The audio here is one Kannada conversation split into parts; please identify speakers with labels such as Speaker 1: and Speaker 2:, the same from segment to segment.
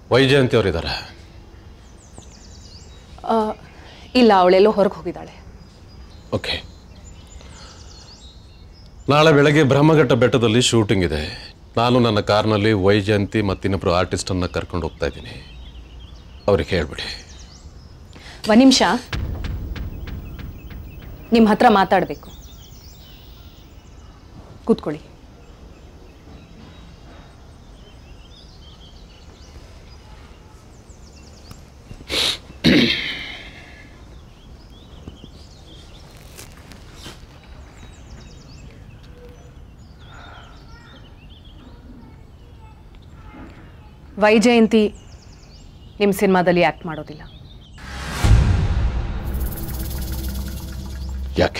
Speaker 1: ವೈಜಯಂತಿ ಅವರಿದ್ದಾರೆ
Speaker 2: ಆ, ಇಲ್ಲ ಅವಳೆಲ್ಲೋ ಹೊರಗೆ ಹೋಗಿದ್ದಾಳೆ
Speaker 1: ಓಕೆ ನಾಳೆ ಬೆಳಗ್ಗೆ ಬ್ರಹ್ಮಘಟ್ಟ ಬೆಟ್ಟದಲ್ಲಿ ಶೂಟಿಂಗ್ ಇದೆ ನಾನು ನನ್ನ ಕಾರ್ನಲ್ಲಿ ವೈಜಯಂತಿ ಮತ್ತಿನ್ನೊಬ್ಬರು ಆರ್ಟಿಸ್ಟನ್ನು ಕರ್ಕೊಂಡು ಹೋಗ್ತಾ ಇದ್ದೀನಿ ಅವ್ರಿಗೆ ಹೇಳ್ಬಿಡಿ
Speaker 2: ಒಂದು ನಿಮಿಷ ನಿಮ್ಮ ಹತ್ರ ಮಾತಾಡಬೇಕು ಕೂತ್ಕೊಳ್ಳಿ ವೈಜಯಂತಿ ನಿಮ್ಮ ಸಿನಿಮಾದಲ್ಲಿ ಆ್ಯಕ್ಟ್ ಮಾಡೋದಿಲ್ಲ
Speaker 1: ಯಾಕೆ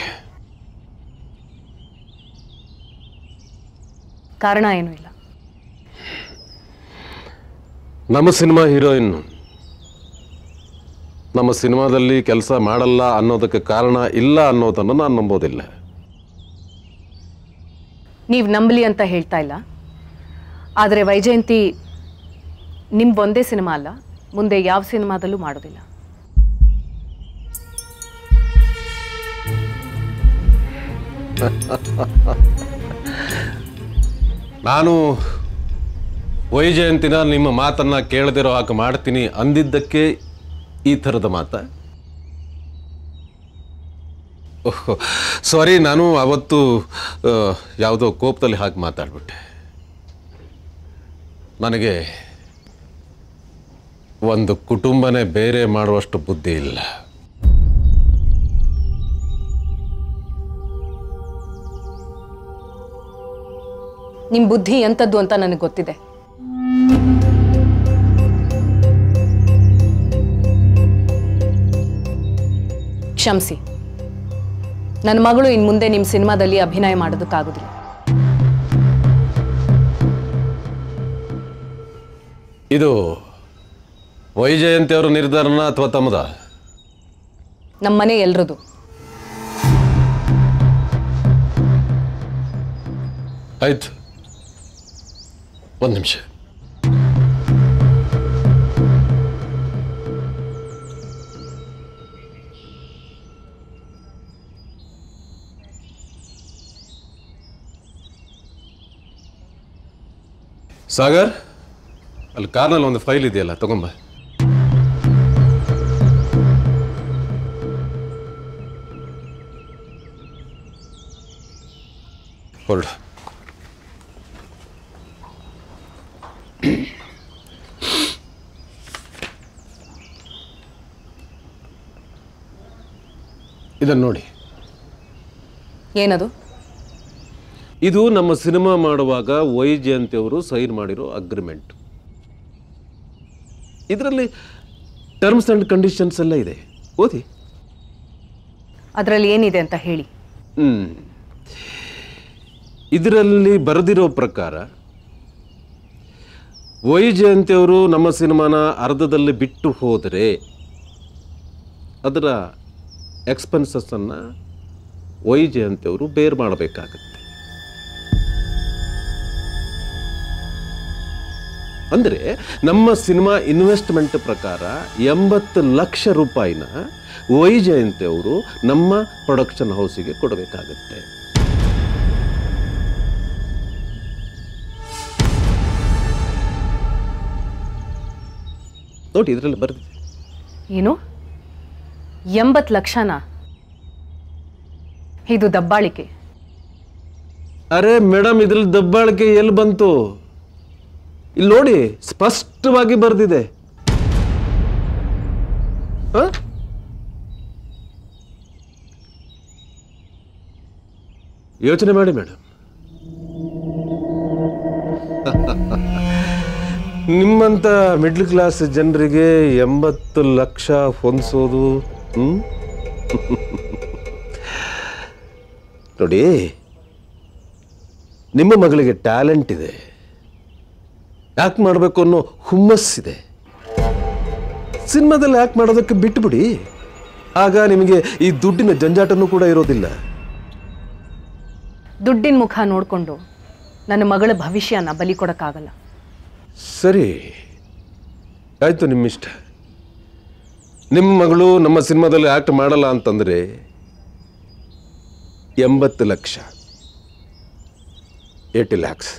Speaker 2: ಕಾರಣ ಏನೂ ಇಲ್ಲ
Speaker 1: ನಮ್ಮ ಸಿನಿಮಾ ಹೀರೋಯಿನ್ ನಮ್ಮ ಸಿನಿಮಾದಲ್ಲಿ ಕೆಲಸ ಮಾಡಲ್ಲ ಅನ್ನೋದಕ್ಕೆ ಕಾರಣ ಇಲ್ಲ ಅನ್ನೋದನ್ನು ನಾನು ನಂಬೋದಿಲ್ಲ
Speaker 2: ನೀವು ನಂಬಲಿ ಅಂತ ಹೇಳ್ತಾ ಇಲ್ಲ ಆದರೆ ವೈಜಯಂತಿ ನಿಮ್ದು ಒಂದೇ ಸಿನಿಮಾ ಅಲ್ಲ ಮುಂದೆ ಯಾವ ಸಿನಿಮಾದಲ್ಲೂ ಮಾಡೋದಿಲ್ಲ
Speaker 1: ನಾನು ವೈಜಯಂತಿನ ನಿಮ್ಮ ಮಾತನ್ನ ಕೇಳದಿರೋ ಹಾಗೆ ಮಾಡ್ತೀನಿ ಅಂದಿದ್ದಕ್ಕೆ ಈ ಥರದ ಮಾತ ಸಾರಿ ನಾನು ಅವತ್ತು ಆ, ಯಾವುದೋ ಕೋಪದಲ್ಲಿ ಹಾಗೆ ಮಾತಾಡ್ಬಿಟ್ಟೆ ನನಗೆ ಒಂದು ಕುಟುಂಬನೇ ಬೇರೆ ಮಾಡುವಷ್ಟು ಬುದ್ಧಿ ಇಲ್ಲ
Speaker 2: ನಿಮ್ಮ ಬುದ್ಧಿ ಎಂಥದ್ದು ಅಂತ ನನಗೆ ಗೊತ್ತಿದೆ ಕ್ಷಮಿಸಿ ನನ್ನ ಮಗಳು ಇನ್ನು ಮುಂದೆ ನಿಮ್ಮ ಸಿನಿಮಾದಲ್ಲಿ ಅಭಿನಯ ಮಾಡೋದಕ್ಕಾಗೋದಿಲ್ಲ
Speaker 1: ಇದು ವೈಜಯಂತಿ ಅವರ ನಿರ್ಧಾರನ ಅಥವಾ ತಮ್ಮದ
Speaker 2: ನಮ್ಮ ಮನೆ ಎಲ್ರದು
Speaker 1: ಆಯ್ತು ಒಂದು ನಿಮಿಷ ಸಾಗರ್ ಅಲ್ಲಿ ಕಾರ್ನಲ್ಲಿ ಒಂದು ಫೈಲ್ ಇದೆಯಲ್ಲ ತಗೊಂಬ ಹೊರಡು ಇದನ್ನು ನೋಡಿ
Speaker 2: ಏನದು
Speaker 1: ಇದು ನಮ್ಮ ಸಿನಿಮಾ ಮಾಡುವಾಗ ವೈಜಯಂತಿ ಅವರು ಸೈನ್ ಮಾಡಿರೋ ಅಗ್ರಿಮೆಂಟ್ ಇದರಲ್ಲಿ ಟರ್ಮ್ಸ್ ಆ್ಯಂಡ್ ಕಂಡೀಷನ್ಸ್ ಎಲ್ಲ ಇದೆ ಓದಿ
Speaker 2: ಅದರಲ್ಲಿ ಏನಿದೆ ಅಂತ ಹೇಳಿ
Speaker 1: ಹ್ಮ್ ಇದರಲ್ಲಿ ಬರೆದಿರೋ ಪ್ರಕಾರ ವೈಜಯಂತಿ ಅವರು ನಮ್ಮ ಸಿನಿಮಾನ ಅರ್ಧದಲ್ಲಿ ಬಿಟ್ಟು ಹೋದರೆ ಅದರ ಎಕ್ಸ್ಪೆನ್ಸಸ್ಸನ್ನು ವೈಜಯಂತಿ ಅವರು ಬೇರ್ ಮಾಡಬೇಕಾಗತ್ತೆ ಅಂದರೆ ನಮ್ಮ ಸಿನಿಮಾ ಇನ್ವೆಸ್ಟ್ಮೆಂಟ್ ಪ್ರಕಾರ ಎಂಬತ್ತು ಲಕ್ಷ ರೂಪಾಯಿನ ವೈಜಯಂತಿ ಅವರು ನಮ್ಮ ಪ್ರೊಡಕ್ಷನ್ ಹೌಸಿಗೆ ಕೊಡಬೇಕಾಗತ್ತೆ ನೋಡಿ ಇದರಲ್ಲಿ ಬರೆದಿದೆ
Speaker 2: ಏನು ಎಂಬತ್ತು ಲಕ್ಷನ ಇದು ದಬ್ಬಾಳಿಕೆ
Speaker 1: ಅರೆ ಮೇಡಮ್ ಇದ್ರಲ್ಲಿ ದಬ್ಬಾಳಿಕೆ ಎಲ್ಲಿ ಬಂತು ಇಲ್ಲಿ ನೋಡಿ ಸ್ಪಷ್ಟವಾಗಿ ಬರೆದಿದೆ ಹ? ಯೋಚನೆ ಮಾಡಿ ಮೇಡಮ್ ನಿಮ್ಮಂಥ ಮಿಡ್ಲ್ ಕ್ಲಾಸ್ ಜನರಿಗೆ ಎಂಬತ್ತು ಲಕ್ಷ ಹೊಂದಿಸೋದು ಹ್ಮ್ ನೋಡಿ ನಿಮ್ಮ ಮಗಳಿಗೆ ಟ್ಯಾಲೆಂಟ್ ಇದೆ ಯಾಕೆ ಮಾಡಬೇಕು ಅನ್ನೋ ಹುಮ್ಮಸ್ಸಿದೆ ಸಿನಿಮಾದಲ್ಲಿ ಯಾಕೆ ಮಾಡೋದಕ್ಕೆ ಬಿಟ್ಟುಬಿಡಿ ಆಗ ನಿಮಗೆ ಈ ದುಡ್ಡಿನ ಜಂಜಾಟನೂ ಕೂಡ ಇರೋದಿಲ್ಲ
Speaker 2: ದುಡ್ಡಿನ ಮುಖ ನೋಡಿಕೊಂಡು ನನ್ನ ಮಗಳ ಭವಿಷ್ಯನ ಬಲಿ ಕೊಡೋಕ್ಕಾಗಲ್ಲ
Speaker 1: ಸರಿ ಆಯಿತು ನಿಮ್ಮಿಷ್ಟ ನಿಮ್ಮ ಮಗಳು ನಮ್ಮ ಸಿನಿಮಾದಲ್ಲಿ ಆ್ಯಕ್ಟ್ ಮಾಡಲ್ಲ ಅಂತಂದರೆ ಎಂಬತ್ತು ಲಕ್ಷ ಏಯ್ಟಿ ಲ್ಯಾಕ್ಸ್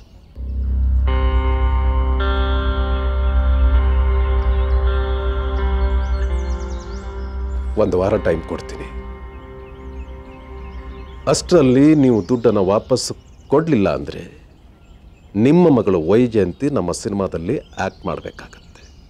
Speaker 1: ಒಂದು ವಾರ ಟೈಮ್ ಕೊಡ್ತೀನಿ ಅಷ್ಟರಲ್ಲಿ ನೀವು ದುಡ್ಡನ್ನು ವಾಪಸ್ ಕೊಡಲಿಲ್ಲ ಅಂದರೆ ನಿಮ್ಮ ಮಗಳು ವೈಜಯಂತಿ ನಮ್ಮ ಸಿನಿಮಾದಲ್ಲಿ ಆ್ಯಕ್ಟ್ ಮಾಡಬೇಕಾಗತ್ತೆ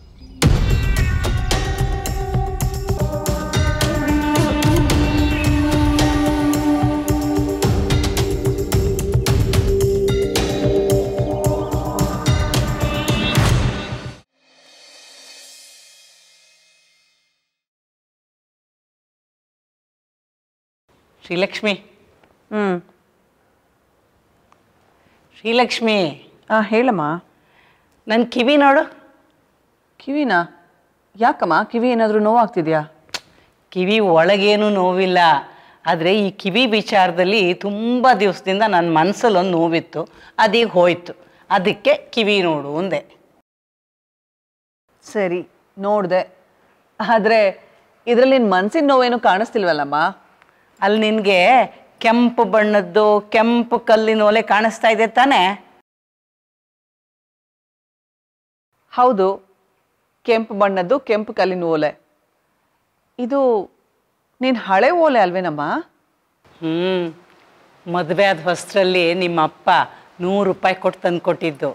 Speaker 3: ಶ್ರೀಲಕ್ಷ್ಮಿ
Speaker 4: ಹ್ಞೂ
Speaker 3: ಶ್ರೀಲಕ್ಷ್ಮಿ
Speaker 4: ಹಾಂ ಹೇಳಮ್ಮ
Speaker 3: ನನ್ನ ಕಿವಿ ನೋಡು
Speaker 4: ಕಿವಿನ ಯಾಕಮ್ಮ ಕಿವಿ ಏನಾದರೂ ನೋವಾಗ್ತಿದ್ಯಾ
Speaker 3: ಕಿವಿ ಒಳಗೇನು ನೋವಿಲ್ಲ ಆದರೆ ಈ ಕಿವಿ ವಿಚಾರದಲ್ಲಿ ತುಂಬ ದಿವಸದಿಂದ ನನ್ನ ಮನಸ್ಸಲ್ಲಿ ಒಂದು ನೋವಿತ್ತು ಅದೀಗ ಹೋಯ್ತು ಅದಕ್ಕೆ ಕಿವಿ ನೋಡು ಅಂದೆ
Speaker 4: ಸರಿ ನೋಡಿದೆ ಆದರೆ ಇದರಲ್ಲಿ ನಿನ್ನ ಮನಸ್ಸಿನ ನೋವೇನು ಕಾಣಿಸ್ತಿಲ್ವಲ್ಲಮ್ಮ
Speaker 3: ಅಲ್ಲಿ ನಿನಗೆ ಕೆಂಪು ಬಣ್ಣದ್ದು ಕೆಂಪು ಕಲ್ಲಿನ ಒಲೆ ಕಾಣಿಸ್ತಾ ಇದೆ ತಾನೇ
Speaker 4: ಹೌದು ಕೆಂಪು ಬಣ್ಣದ್ದು ಕೆಂಪು ಕಲ್ಲಿನ ಓಲೆ ಇದು ನೀನು ಹಳೆ ಓಲೆ ಅಲ್ವೇನಮ್ಮ
Speaker 3: ಹ್ಞೂ ಮದುವೆ ಆದ ಹೊಸರಲ್ಲಿ ನಿಮ್ಮ ಅಪ್ಪ ನೂರು ರೂಪಾಯಿ ಕೊಟ್ಟು ತಂದು ಕೊಟ್ಟಿದ್ದು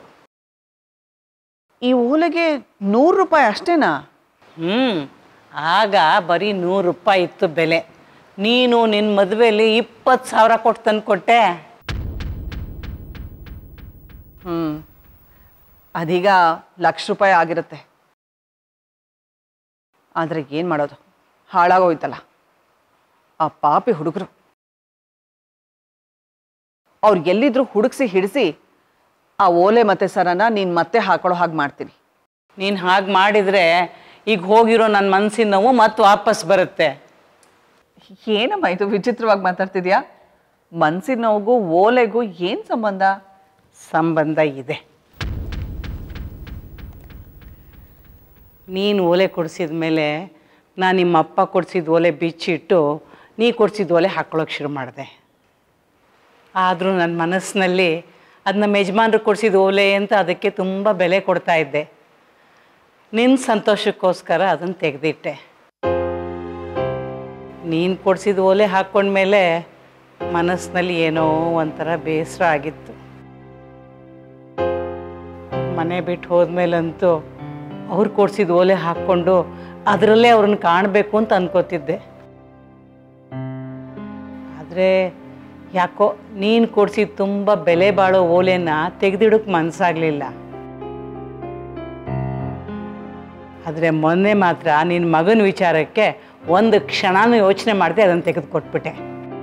Speaker 4: ಈ ಓಲೆಗೆ ನೂರು ರೂಪಾಯಿ ಅಷ್ಟೇನಾ
Speaker 3: ಹ್ಞೂ ಆಗ ಬರೀ ನೂರು ರೂಪಾಯಿ ಇತ್ತು ಬೆಲೆ ನೀನು ನಿನ್ನ ಮದುವೆಯಲ್ಲಿ ಇಪ್ಪತ್ತು ಸಾವಿರ ಕೊಟ್ಟು ತಂದು ಕೊಟ್ಟೆ
Speaker 4: ಹ್ಞೂ ಅದೀಗ ಲಕ್ಷ ರೂಪಾಯಿ ಆಗಿರುತ್ತೆ ಆದರೆ ಏನು ಮಾಡೋದು ಹಾಳಾಗೋಯ್ತಲ್ಲ ಆ ಪಾಪಿ ಹುಡುಗರು ಅವ್ರು ಎಲ್ಲಿದ್ರು ಹುಡುಕ್ಸಿ ಹಿಡಿಸಿ ಆ ಓಲೆ ಮತ್ತೆ ಸರನ ನೀನು ಮತ್ತೆ ಹಾಕೊಳ್ಳೋ ಹಾಗೆ ಮಾಡ್ತೀನಿ
Speaker 3: ನೀನು ಹಾಗೆ ಮಾಡಿದರೆ ಈಗ ಹೋಗಿರೋ ನನ್ನ ಮನಸ್ಸಿನ ನೋವು ಮತ್ತೆ ವಾಪಸ್ ಬರುತ್ತೆ
Speaker 4: ಏನಮ್ಮ ಇದು ವಿಚಿತ್ರವಾಗಿ ಮಾತಾಡ್ತಿದ್ಯಾ ಮನ್ಸಿನ ನೋವಿಗೂ ಓಲೆಗೂ ಏನು ಸಂಬಂಧ
Speaker 3: ಸಂಬಂಧ ಇದೆ ನೀನು ಓಲೆ ಕೊಡಿಸಿದ ಮೇಲೆ ನಾನು ನಿಮ್ಮ ಅಪ್ಪ ಕೊಡಿಸಿದ ಓಲೆ ಬಿಚ್ಚಿಟ್ಟು ನೀ ಕೊಡಿಸಿದ ಓಲೆ ಹಾಕ್ಕೊಳ್ಳೋಕೆ ಶುರು ಮಾಡಿದೆ ಆದರೂ ನನ್ನ ಮನಸ್ಸಿನಲ್ಲಿ ಅದು ನಮ್ಮ ಯಜಮಾನ್ರು ಕೊಡಿಸಿದ ಓಲೆ ಅಂತ ಅದಕ್ಕೆ ತುಂಬ ಬೆಲೆ ಕೊಡ್ತಾ ಇದ್ದೆ ನಿನ್ನ ಸಂತೋಷಕ್ಕೋಸ್ಕರ ಅದನ್ನು ತೆಗೆದಿಟ್ಟೆ ನೀನು ಕೊಡಿಸಿದ ಓಲೆ ಹಾಕ್ಕೊಂಡ್ಮೇಲೆ ಮನಸ್ಸಿನಲ್ಲಿ ಏನೋ ಒಂಥರ ಬೇಸರ ಆಗಿತ್ತು ಮನೆ ಬಿಟ್ಟು ಹೋದ್ಮೇಲಂತೂ ಅವ್ರು ಕೊಡ್ಸಿದ ಓಲೆ ಹಾಕ್ಕೊಂಡು ಅದರಲ್ಲೇ ಅವ್ರನ್ನ ಕಾಣಬೇಕು ಅಂತ ಅನ್ಕೋತಿದ್ದೆ ಆದರೆ ಯಾಕೋ ನೀನು ಕೊಡ್ಸಿದ ತುಂಬ ಬೆಲೆ ಬಾಳೋ ಓಲೆನ ತೆಗೆದಿಡೋಕೆ ಮನಸ್ಸಾಗಲಿಲ್ಲ ಆದರೆ ಮೊನ್ನೆ ಮಾತ್ರ ನಿನ್ನ ಮಗನ ವಿಚಾರಕ್ಕೆ ಒಂದು ಕ್ಷಣನೂ ಯೋಚನೆ ಮಾಡದೆ ಅದನ್ನು ತೆಗೆದುಕೊಟ್ಬಿಟ್ಟೆ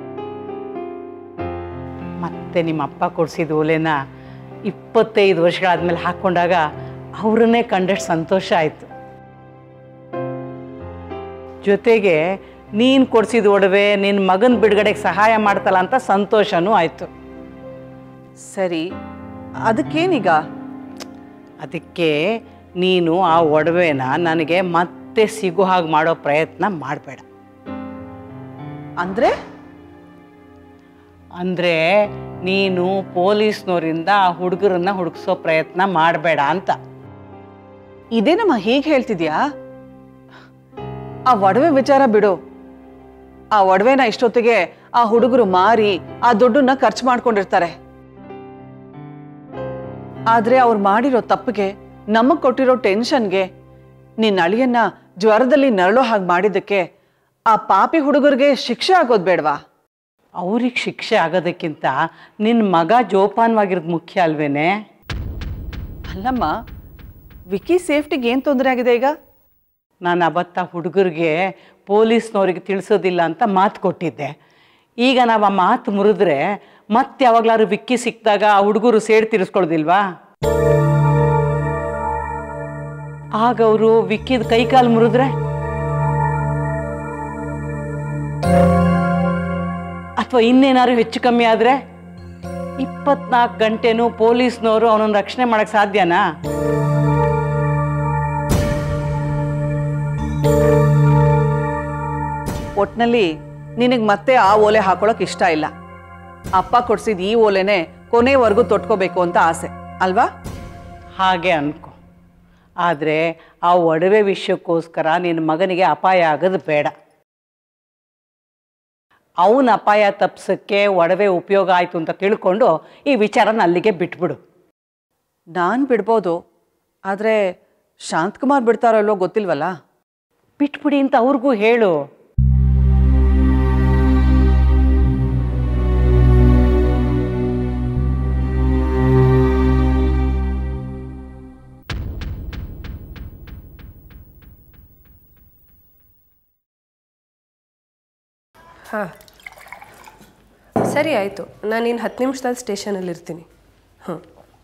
Speaker 3: ಮತ್ತೆ ನಿಮ್ಮ ಅಪ್ಪ ಕೊಡಿಸಿದ ಓಲೆನ ಇಪ್ಪತ್ತೈದು ವರ್ಷಗಳಾದ್ಮೇಲೆ ಹಾಕ್ಕೊಂಡಾಗ ಅವರನ್ನೇ ಕಂಡಷ್ಟು ಸಂತೋಷ ಆಯಿತು ಜೊತೆಗೆ ನೀನು ಕೊಡಿಸಿದ ಒಡವೆ ನಿನ್ನ ಮಗನ ಬಿಡುಗಡೆಗೆ ಸಹಾಯ ಮಾಡ್ತಲ್ಲ ಅಂತ ಸಂತೋಷನೂ ಆಯಿತು
Speaker 4: ಸರಿ ಅದಕ್ಕೇನೀಗ
Speaker 3: ಅದಕ್ಕೆ ನೀನು ಆ ಒಡವೆನ ನನಗೆ ಮತ್ತೆ ಸಿಗೋ ಹಾಗೆ ಮಾಡೋ ಪ್ರಯತ್ನ ಮಾಡಬೇಡ
Speaker 4: ಅಂದರೆ
Speaker 3: ಅಂದರೆ ನೀನು ಪೊಲೀಸ್ನವರಿಂದ ಆ ಹುಡುಗರನ್ನ ಹುಡುಕ್ಸೋ ಪ್ರಯತ್ನ ಮಾಡಬೇಡ ಅಂತ
Speaker 4: ಇದೇನಮ್ಮ ಹೀಗೆ ಹೇಳ್ತಿದ್ಯಾ ಆ ಒಡವೆ ವಿಚಾರ ಬಿಡು ಆ ಒಡವೆನ ಇಷ್ಟೊತ್ತಿಗೆ ಆ ಹುಡುಗರು ಮಾರಿ ಆ ದುಡ್ಡನ್ನ ಖರ್ಚು ಮಾಡ್ಕೊಂಡಿರ್ತಾರೆ ಆದ್ರೆ ಅವ್ರು ಮಾಡಿರೋ ತಪ್ಪಿಗೆ ನಮಗ್ ಕೊಟ್ಟಿರೋ ಟೆನ್ಷನ್ಗೆ ನಿನ್ನ ಅಳಿಯನ್ನ ಜ್ವರದಲ್ಲಿ ನರಳೋ ಹಾಗೆ ಮಾಡಿದ್ದಕ್ಕೆ ಆ ಪಾಪಿ ಹುಡುಗರಿಗೆ ಶಿಕ್ಷೆ ಆಗೋದ್ ಬೇಡವಾ
Speaker 3: ಅವ್ರಿಗೆ ಶಿಕ್ಷೆ ಆಗೋದಕ್ಕಿಂತ ನಿನ್ನ ಮಗ ಜೋಪಾನವಾಗಿರೋದು ಮುಖ್ಯ ಅಲ್ವೇನೆ
Speaker 4: ಅಲ್ಲಮ್ಮ ವಿಕಿ ಸೇಫ್ಟಿಗೆ ಏನು ತೊಂದರೆ ಆಗಿದೆ ಈಗ
Speaker 3: ನಾನು ಅವತ್ತ ಹುಡುಗರಿಗೆ ಪೊಲೀಸ್ನವ್ರಿಗೆ ತಿಳಿಸೋದಿಲ್ಲ ಅಂತ ಮಾತು ಕೊಟ್ಟಿದ್ದೆ ಈಗ ನಾವು ಆ ಮಾತು ಮುರಿದ್ರೆ ಮತ್ತೆ ಯಾವಾಗ್ಲಾದ್ರು ವಿಕ್ಕಿ ಸಿಕ್ಕಿದಾಗ ಆ ಹುಡುಗರು ಸೇಡ್ ತೀರಿಸ್ಕೊಳ್ದಿಲ್ವಾ ಆಗ ಅವರು ವಿಕ್ಕಿದ ಕೈಕಾಲು ಮುರಿದ್ರೆ ಅಥವಾ ಇನ್ನೇನಾದ್ರು ಹೆಚ್ಚು ಕಮ್ಮಿ ಆದರೆ ಇಪ್ಪತ್ನಾಲ್ಕು ಗಂಟೆನೂ ಪೊಲೀಸ್ನವರು ಅವನನ್ನು ರಕ್ಷಣೆ ಮಾಡಕ್ಕೆ ಸಾಧ್ಯನಾ
Speaker 4: ಒಟ್ನಲ್ಲಿ ನಿನಗೆ ಮತ್ತೆ ಆ ಓಲೆ ಹಾಕೊಳಕ್ ಇಷ್ಟ ಇಲ್ಲ ಅಪ್ಪ ಕೊಡ್ಸಿದ ಈ ಓಲೆನೆ ಕೊನೆವರೆಗೂ ತೊಟ್ಕೋಬೇಕು ಅಂತ ಆಸೆ ಅಲ್ವಾ
Speaker 3: ಹಾಗೆ ಅನ್ಕೊ ಆದರೆ ಆ ಒಡವೆ ವಿಷಯಕ್ಕೋಸ್ಕರ ನಿನ್ನ ಮಗನಿಗೆ ಅಪಾಯ ಆಗೋದು ಬೇಡ ಅವನ ಅಪಾಯ ತಪ್ಸಕ್ಕೆ ಒಡವೆ ಉಪಯೋಗ ಆಯಿತು ಅಂತ ತಿಳ್ಕೊಂಡು ಈ ವಿಚಾರನ ಅಲ್ಲಿಗೆ ಬಿಟ್ಬಿಡು
Speaker 4: ನಾನು ಬಿಡ್ಬೋದು ಆದರೆ ಶಾಂತಕುಮಾರ್ ಬಿಡ್ತಾರೋ ಇಲ್ವೋ ಗೊತ್ತಿಲ್ವಲ್ಲ
Speaker 3: ಬಿಟ್ಬಿಡಿ ಅಂತ ಅವ್ರಿಗೂ ಹೇಳು
Speaker 5: ಹಾಂ ಸರಿ ಆಯಿತು ನಾನು ಇನ್ನು ಹತ್ತು ನಿಮಿಷದಲ್ಲಿ ಸ್ಟೇಷನಲ್ಲಿ ಇರ್ತೀನಿ ಹ್ಞೂ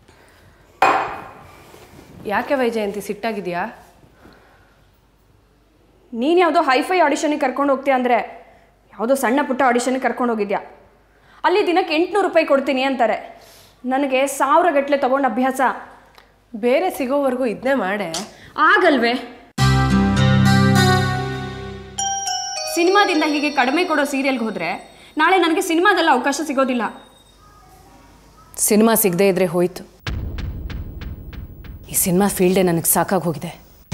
Speaker 5: ಯಾಕೆ ವೈಜಯಂತಿ ಸಿಟ್ಟಾಗಿದೆಯಾ
Speaker 6: ನೀನು ಯಾವುದೋ ಹೈಫೈ ಆಡಿಷನಿಗೆ ಕರ್ಕೊಂಡು ಹೋಗ್ತೀಯ ಅಂದರೆ ಯಾವುದೋ ಸಣ್ಣ ಪುಟ್ಟ ಆಡಿಷನ್ಗೆ ಕರ್ಕೊಂಡು ಹೋಗಿದ್ಯಾ ಅಲ್ಲಿ ದಿನಕ್ಕೆ ಎಂಟುನೂರು ರೂಪಾಯಿ ಕೊಡ್ತೀನಿ ಅಂತಾರೆ ನನಗೆ ಸಾವಿರ ಗಟ್ಟಲೆ ತೊಗೊಂಡು ಅಭ್ಯಾಸ
Speaker 5: ಬೇರೆ ಸಿಗೋವರೆಗೂ ಇದನ್ನೇ ಮಾಡೆ
Speaker 6: ಆಗಲ್ವೇ ಸಿನಿಮಾದಿಂದ ಹೀಗೆ ಕಡಿಮೆ ಕೊಡೋ ಸೀರಿಯಲ್ಗೆ ಹೋದರೆ ನಾಳೆ ನನಗೆ ಸಿನಿಮಾದಲ್ಲಿ ಅವಕಾಶ ಸಿಗೋದಿಲ್ಲ
Speaker 2: ಸಿನಿಮಾ ಸಿಗದೇ ಇದ್ರೆ ಹೋಯ್ತು ಈ ಸಿನಿಮಾ ಫೀಲ್ಡೇ ನನಗೆ ಸಾಕಾಗಿ ಹೋಗಿದೆ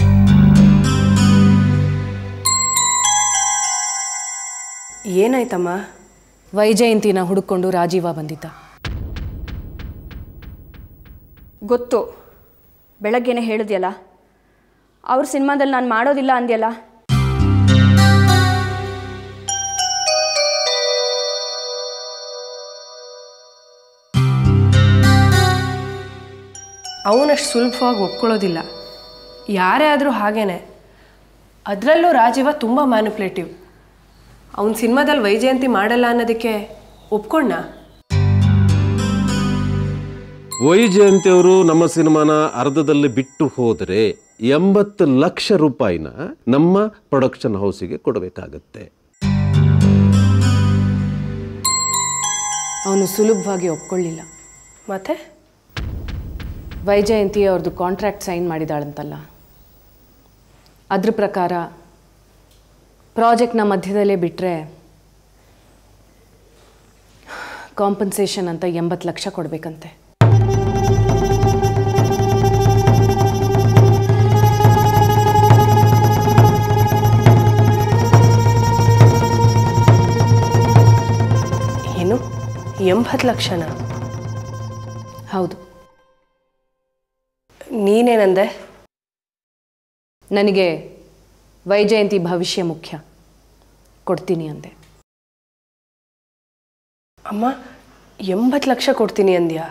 Speaker 5: ಏನಾಯ್ತಮ್ಮ
Speaker 2: ವೈಜಯಂತಿನ ಹುಡುಕೊಂಡು ರಾಜೀವ ಬಂದಿದ್ದ
Speaker 6: ಗೊತ್ತು ಬೆಳಗ್ಗೆನೆ ಹೇಳಿದ್ಯಲ್ಲ ಅವ್ರ ಸಿನಿಮಾದಲ್ಲಿ ನಾನು ಮಾಡೋದಿಲ್ಲ ಅಂದ್ಯಲ್ಲ
Speaker 5: ಅವನಷ್ಟು ಸುಲಭವಾಗಿ ಒಪ್ಕೊಳ್ಳೋದಿಲ್ಲ ಯಾರೇ ಆದರೂ ಹಾಗೇನೆ ಅದರಲ್ಲೂ ರಾಜೀವ ತುಂಬ ಮ್ಯಾನುಪ್ಲೇಟಿವ್ ಅವನ ಸಿನಿಮಾದಲ್ಲಿ ವೈಜಯಂತಿ ಮಾಡಲ್ಲ ಅನ್ನೋದಕ್ಕೆ ಒಪ್ಕೊಂಡ
Speaker 1: ವೈಜಯಂತಿ ಅವರು ನಮ್ಮ ಸಿನಿಮಾನ ಅರ್ಧದಲ್ಲಿ ಬಿಟ್ಟು ಹೋದರೆ ಎಂಬತ್ತು ಲಕ್ಷ ರೂಪಾಯಿನ ನಮ್ಮ ಪ್ರೊಡಕ್ಷನ್ ಹೌಸಿಗೆ ಕೊಡಬೇಕಾಗತ್ತೆ
Speaker 2: ಅವನು ಸುಲಭವಾಗಿ ಒಪ್ಕೊಳ್ಳಿಲ್ಲ
Speaker 5: ಮತ್ತೆ
Speaker 2: ವೈಜಯಂತಿ ಅವ್ರದ್ದು ಕಾಂಟ್ರಾಕ್ಟ್ ಸೈನ್ ಮಾಡಿದಾಳಂತಲ್ಲ ಅದ್ರ ಪ್ರಕಾರ ಪ್ರಾಜೆಕ್ಟ್ನ ಮಧ್ಯದಲ್ಲೇ ಬಿಟ್ಟರೆ ಕಾಂಪನ್ಸೇಷನ್ ಅಂತ ಎಂಬತ್ತು ಲಕ್ಷ ಕೊಡಬೇಕಂತೆ
Speaker 5: ಏನು ಎಂಬತ್ತು ಲಕ್ಷನ
Speaker 2: ಹೌದು
Speaker 5: ನೀನೇನಂದೆ
Speaker 2: ನನಗೆ ವೈಜಯಂತಿ ಭವಿಷ್ಯ ಮುಖ್ಯ ಕೊಡ್ತೀನಿ ಅಂದೆ
Speaker 5: ಅಮ್ಮ ಎಂಬತ್ತು ಲಕ್ಷ ಕೊಡ್ತೀನಿ ಅಂದ್ಯಾ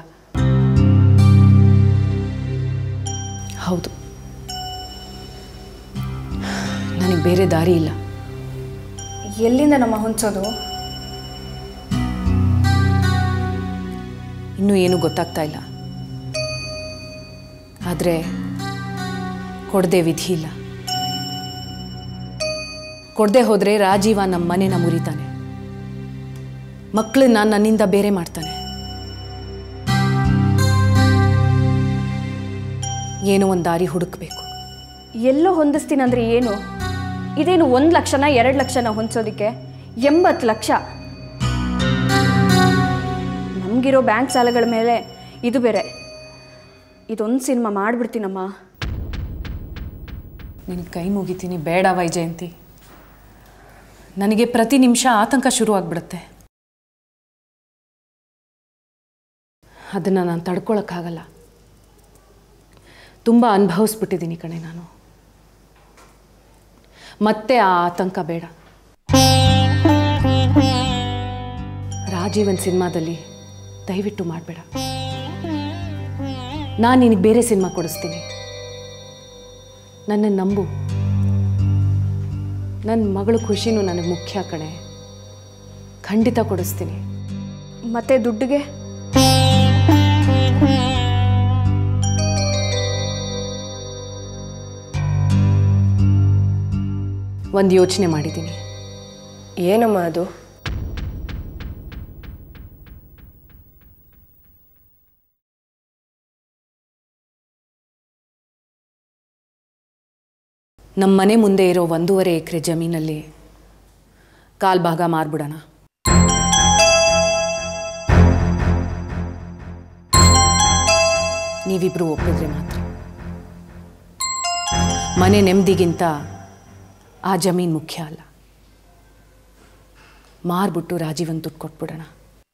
Speaker 2: ಹೌದು ನನಗೆ ಬೇರೆ ದಾರಿ ಇಲ್ಲ
Speaker 6: ಎಲ್ಲಿಂದ ನಮ್ಮ ಹೊಂಚೋದು
Speaker 2: ಇನ್ನೂ ಏನೂ ಗೊತ್ತಾಗ್ತಾ ಇಲ್ಲ ಆದರೆ ಕೊಡದೆ ವಿಧಿ ಇಲ್ಲ ಕೊಡದೆ ಹೋದರೆ ರಾಜೀವ ನಮ್ಮ ಮನೆನ ಮುರಿತಾನೆ ಮಕ್ಕಳನ್ನ ನನ್ನಿಂದ ಬೇರೆ ಮಾಡ್ತಾನೆ ಏನೋ ಒಂದು ದಾರಿ ಹುಡುಕ್ಬೇಕು
Speaker 6: ಎಲ್ಲೋ ಹೊಂದಿಸ್ತೀನಂದ್ರೆ ಏನು ಇದೇನು ಒಂದು ಲಕ್ಷನ ಎರಡು ಲಕ್ಷನ ಹೊಂದಿಸೋದಕ್ಕೆ ಎಂಬತ್ತು ಲಕ್ಷ ನಮಗಿರೋ ಬ್ಯಾಂಕ್ ಸಾಲಗಳ ಮೇಲೆ ಇದು ಬೇರೆ ಇದೊಂದು ಸಿನಿಮಾ ಮಾಡಿಬಿಡ್ತೀನಮ್ಮ
Speaker 2: ನಿನಗೆ ಕೈ ಮುಗಿತೀನಿ ಬೇಡ ವೈಜಯಂತಿ ನನಗೆ ಪ್ರತಿ ನಿಮಿಷ ಆತಂಕ ಶುರುವಾಗ್ಬಿಡುತ್ತೆ ಅದನ್ನು ನಾನು ತಡ್ಕೊಳಕ್ಕಾಗಲ್ಲ ತುಂಬ ಅನುಭವಿಸ್ಬಿಟ್ಟಿದ್ದೀನಿ ಕಣೆ ನಾನು ಮತ್ತೆ ಆ ಆತಂಕ ಬೇಡ ರಾಜೀವನ್ ಸಿನಿಮಾದಲ್ಲಿ ದಯವಿಟ್ಟು ಮಾಡಬೇಡ ನಾನು ನಿನಗೆ ಬೇರೆ ಸಿನಿಮಾ ಕೊಡಿಸ್ತೀನಿ ನನ್ನ ನಂಬು ನನ್ನ ಮಗಳ ಖುಷಿನೂ ನನಗೆ ಮುಖ್ಯ ಕಣೆ ಖಂಡಿತ ಕೊಡಿಸ್ತೀನಿ
Speaker 6: ಮತ್ತೆ ದುಡ್ಡಿಗೆ
Speaker 2: ಒಂದು ಯೋಚನೆ ಮಾಡಿದ್ದೀನಿ
Speaker 5: ಏನಮ್ಮ ಅದು
Speaker 2: ನಮ್ಮ ಮನೆ ಮುಂದೆ ಇರೋ ಒಂದೂವರೆ ಎಕರೆ ಜಮೀನಲ್ಲಿ ಕಾಲ್ ಭಾಗ ಮಾರ್ಬಿಡೋಣ ನೀವಿಬ್ರು ಒಪ್ಪಿದ್ರೆ ಮಾತ್ರ ಮನೆ ನೆಮ್ಮದಿಗಿಂತ ಆ ಜಮೀನು ಮುಖ್ಯ ಅಲ್ಲ ಮಾರ್ಬಿಟ್ಟು ರಾಜೀವನ್ ದುಡ್ಡು ಕೊಟ್ಬಿಡೋಣ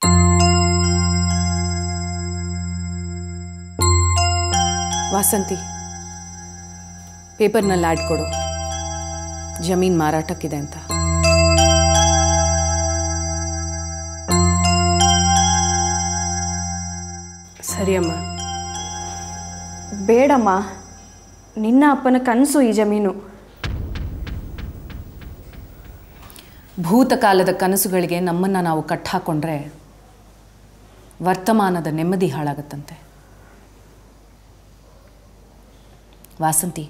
Speaker 2: ವಾಸಂತಿ ಪೇಪರ್ನಲ್ಲಿ ಆ್ಯಡ್ ಕೊಡು ಜಮೀನ್ ಮಾರಾಟಕ್ಕಿದೆ ಅಂತ
Speaker 5: ಸರಿ ಅಮ್ಮ
Speaker 6: ಬೇಡಮ್ಮ ನಿನ್ನ ಅಪ್ಪನ ಕನಸು ಈ ಜಮೀನು
Speaker 2: ಭೂತಕಾಲದ ಕನಸುಗಳಿಗೆ ನಮ್ಮನ್ನು ನಾವು ಕಟ್ಟಾಕೊಂಡ್ರೆ ವರ್ತಮಾನದ ನೆಮ್ಮದಿ ಹಾಳಾಗತ್ತಂತೆ ವಾಸಂತಿ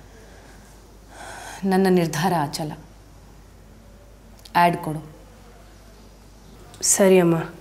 Speaker 2: ನನ್ನ ನಿರ್ಧಾರ ಅಚಲ ಆ್ಯಡ್ ಕೊಡು
Speaker 5: ಸರಿ ಅಮ್ಮ